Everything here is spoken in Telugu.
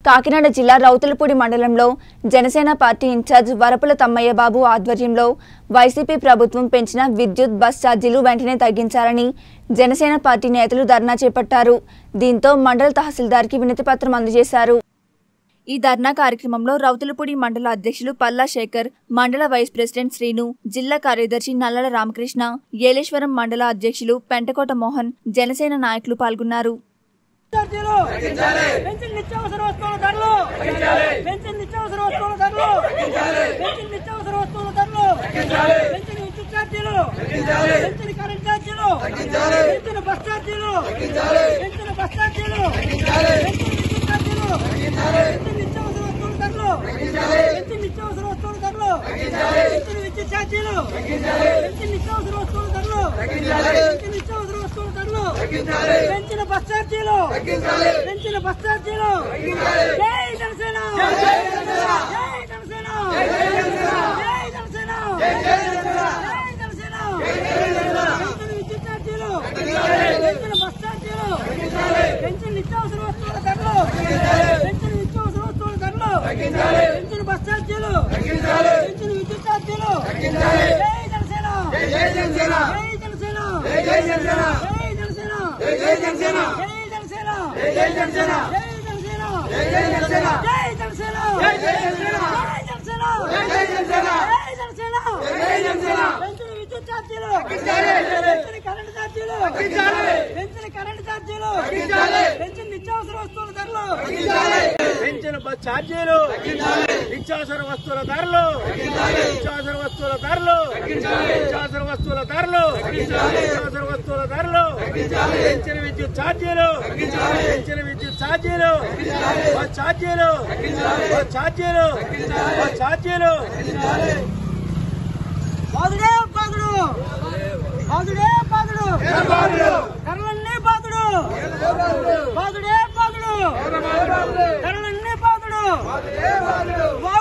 కాకినాడ జిల్లా రౌతులపూడి మండలంలో జనసేన పార్టీ ఇన్ఛార్జ్ వరపుల తమ్మయ్య బాబు ఆధ్వర్యంలో వైసీపీ ప్రభుత్వం పెంచిన విద్యుత్ బస్ ఛార్జీలు వెంటనే తగ్గించాలని జనసేన పార్టీ నేతలు ధర్నా చేపట్టారు దీంతో మండల తహసీల్దార్కి వినతిపత్రం అందజేశారు ఈ ధర్నా కార్యక్రమంలో రౌతులపూడి మండల అధ్యక్షులు పల్లా శేఖర్ మండల వైస్ ప్రెసిడెంట్ శ్రీను జిల్లా కార్యదర్శి నల్లల రామకృష్ణ ఏలేశ్వరం మండల అధ్యక్షులు పెంటకోట మోహన్ జనసేన నాయకులు పాల్గొన్నారు ఛార్జీలు పెంచిన నిత్యావసర వస్తువుల ధరలు పెంచిన నిత్యావసర వస్తువుల ధరలు పెంచిన నిత్యావసర వస్తువుల ధరలు పెంచిన విద్యుత్ ఛార్జీలు పెంచిన కరెంట్ ఛార్జీలు పెంచిన బస్ ఛార్జీలు పెంచిన బస్ ఛార్జీలు పెంచిన విద్యుత్ ఛార్జీలు పెంచిన నిత్యావసర వస్తువుల ధరలు పెంచిన నిత్యావసర వస్తువుల ధరలు పెంచిన విద్యుత్ ఛార్జీలు పెంచిన నిత్యావసర వస్తువుల ధరలు పెంచిన నిత్యావసర వస్తువుల ధరలు పెంచిన బస్ ఛార్జీలు పెంచిన బస్ ఛార్జీలు జై జనసేన జై జనసేన జై జనసేన జై జనసేన పెంచిన విద్యుత్ ఛార్జీలు పెంచిన బస్ ఛార్జీలు పెంచిన నిత్యావసర వస్తువుల ధరలు పెంచిన నిత్యావసర వస్తువుల ధరలు పెంచిన బస్ ఛార్జీలు పెంచిన విద్యుత్ ఛార్జీలు జై జనసేన జై జనసేన జై జనసేన జై జనసేన జై జనసేన జై జనసేన జై జనసేన జై జనసేన జై జనసేన జై జనసేన జై జనసేన జై జనసేన జై జనసేన జై జనసేన పెంచిన విద్యుత్ ఛార్జీలు పెంచిన కరెంట్ ఛార్జీలు పెంచిన కరెంట్ ఛార్జీలు పెంచిన నిత్యావసర వస్తువుల ధరలు పెంచిన బస్ ఛార్జీలు నిత్యావసర వస్తువుల ధరలు నిత్యావసర వస్తువుల ధరలు నిత్యావసర వస్తువుల ధరలు నిత్యావసర వస్తువుల ధరలు పెంచిన విద్యుత్ ఛార్జీలు పెంచిన విద్యుత్ ఛార్జీలు బస్ ఛార్జీలు బస్ ఛార్జీలు బస్ ఛార్జీలు బాదుడే బాదుడు బాదుడే బాదుడు ధరలన్నీ బాదుడు బాదుడే బాదుడు ధరలన్నీ బాదుడు